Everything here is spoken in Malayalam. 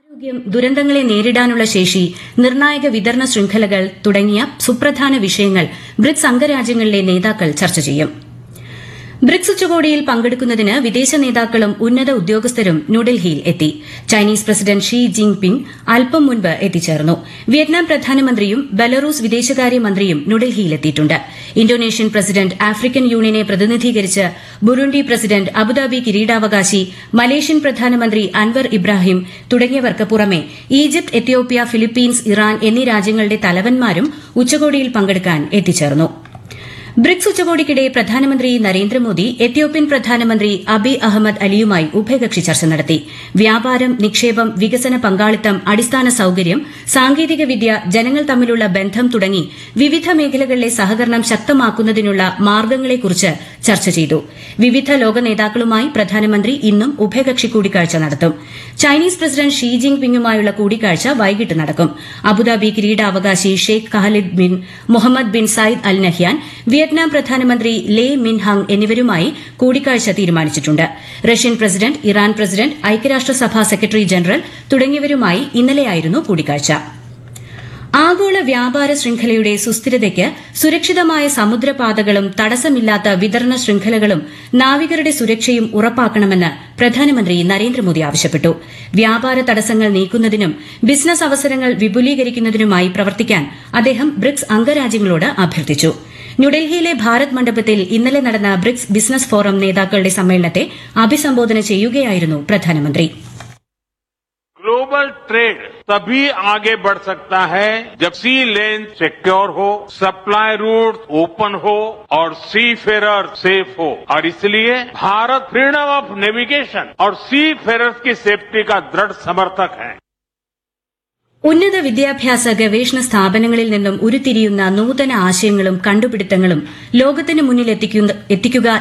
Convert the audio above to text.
ആരോഗ്യം ദുരന്തങ്ങളെ നേരിടാനുള്ള ശേഷി നിർണായക വിതരണ ശൃംഖലകൾ തുടങ്ങിയ സുപ്രധാന വിഷയങ്ങൾ ബ്രിക്സ് അംഗരാജ്യങ്ങളിലെ നേതാക്കൾ ചർച്ച ചെയ്യും ബ്രിക്സ് ഉച്ചകോടിയിൽ പങ്കെടുക്കുന്നതിന് വിദേശ നേതാക്കളും ഉന്നത ഉദ്യോഗസ്ഥരും ന്യൂഡൽഹിയിൽ എത്തി Chinese president Xi Jinping അല്പം മുൻപ് എത്തിച്ചേർന്നു വിയറ്റ്നാം പ്രധാനമന്ത്രിയും ബെലറൂസ് വിദേശകാര്യമന്ത്രിയും ന്യൂഡൽഹിയിലെത്തിയിട്ടുണ്ട് ഇന്തോനേഷ്യൻ പ്രസിഡന്റ് ആഫ്രിക്കൻ യൂണിയനെ പ്രതിനിധീകരിച്ച് ബുറുണ്ടി പ്രസിഡന്റ് അബുദാബി കിരീടാവകാശി മലേഷ്യൻ പ്രധാനമന്ത്രി അൻവർ ഇബ്രാഹിം തുടങ്ങിയവർക്ക് പുറമെ ഈജിപ്ത് എത്യോപ്യ ഫിലിപ്പീൻസ് ഇറാൻ എന്നീ രാജ്യങ്ങളുടെ തലവന്മാരും ഉച്ചകോടിയിൽ പങ്കെടുക്കാൻ എത്തിച്ചേർന്നു ബ്രിക്സ് ഉച്ചകോടിക്കിടെ പ്രധാനമന്ത്രി നരേന്ദ്രമോദി എത്യോപ്യൻ പ്രധാനമന്ത്രി അബി അഹമ്മദ് അലിയുമായി ഉഭയകക്ഷി ചർച്ച നടത്തി വ്യാപാരം നിക്ഷേപം വികസന പങ്കാളിത്തം അടിസ്ഥാന സൌകര്യം സാങ്കേതികവിദ്യ ജനങ്ങൾ തമ്മിലുള്ള ബന്ധം തുടങ്ങി വിവിധ മേഖലകളിലെ സഹകരണം ശക്തമാക്കുന്നതിനുള്ള മാർഗ്ഗങ്ങളെക്കുറിച്ച് ചർച്ച ചെയ്തു വിവിധ ലോക നേതാക്കളുമായി പ്രധാനമന്ത്രി ഇന്നും ഉഭയകക്ഷി കൂടിക്കാഴ്ച നടത്തും ചൈനീസ് പ്രസിഡന്റ് ഷീ ജിങ് പിങ്ങുമായുള്ള കൂടിക്കാഴ്ച വൈകിട്ട് നടക്കും അബുദാബി കിരീടാവകാശി Sheikh Khalid bin Mohammed bin Zayed Al Nahyan Vietnam പ്രധാനമന്ത്രി ലേ മിൻ ഹങ് എന്നിവരുമായി കൂടിക്കാഴ്ച തീരുമാനിച്ചിട്ടുണ്ട് റഷ്യൻ പ്രസിഡന്റ് ഇറാൻ പ്രസിഡന്റ് ഐക്യരാഷ്ട്രസഭാ സെക്രട്ടറി ജനറൽ തുടങ്ങിയവരുമായി ഇന്നലെയായിരുന്നു കൂടിക്കാഴ്ച ആഗോള വ്യാപാര ശൃംഖലയുടെ സുസ്ഥിരതയ്ക്ക് സുരക്ഷിതമായ സമുദ്രപാതകളും തടസ്സമില്ലാത്ത വിതരണ ശൃംഖലകളും നാവികരുടെ സുരക്ഷയും ഉറപ്പാക്കണമെന്ന് പ്രധാനമന്ത്രി നരേന്ദ്രമോദി ആവശ്യപ്പെട്ടു വ്യാപാര തടസ്സങ്ങൾ നീക്കുന്നതിനും ബിസിനസ് അവസരങ്ങൾ വിപുലീകരിക്കുന്നതിനുമായി പ്രവർത്തിക്കാൻ അദ്ദേഹം ബ്രിക്സ് അംഗരാജ്യങ്ങളോട് അഭ്യർത്ഥിച്ചു ന്യൂഡൽഹിയിലെ ഭാരത് മണ്ഡപത്തിൽ ഇന്നലെ നടന്ന ബ്രിക്സ് ബിസിനസ് ഫോറം നേതാക്കളുടെ സമ്മേളനത്തെ അഭിസംബോധന ചെയ്യുകയായിരുന്നു പ്രധാനമന്ത്രി ग्लोबल ट्रेड तभी आगे बढ़ सकता है जब सी लेन सिक्योर हो सप्लाई रूट ओपन हो और सी फेरर सेफ हो और इसलिए भारत फ्रीडम ऑफ नेविगेशन और सी फेरर्स की सेफ्टी का दृढ़ समर्थक है ഉന്നത വിദ്യാഭ്യാസ ഗവേഷണ സ്ഥാപനങ്ങളിൽ നിന്നും ഉരുത്തിരിയുന്ന നൂതന ആശയങ്ങളും കണ്ടുപിടുത്തങ്ങളും ലോകത്തിന് മുന്നിൽ എത്തിക്കുക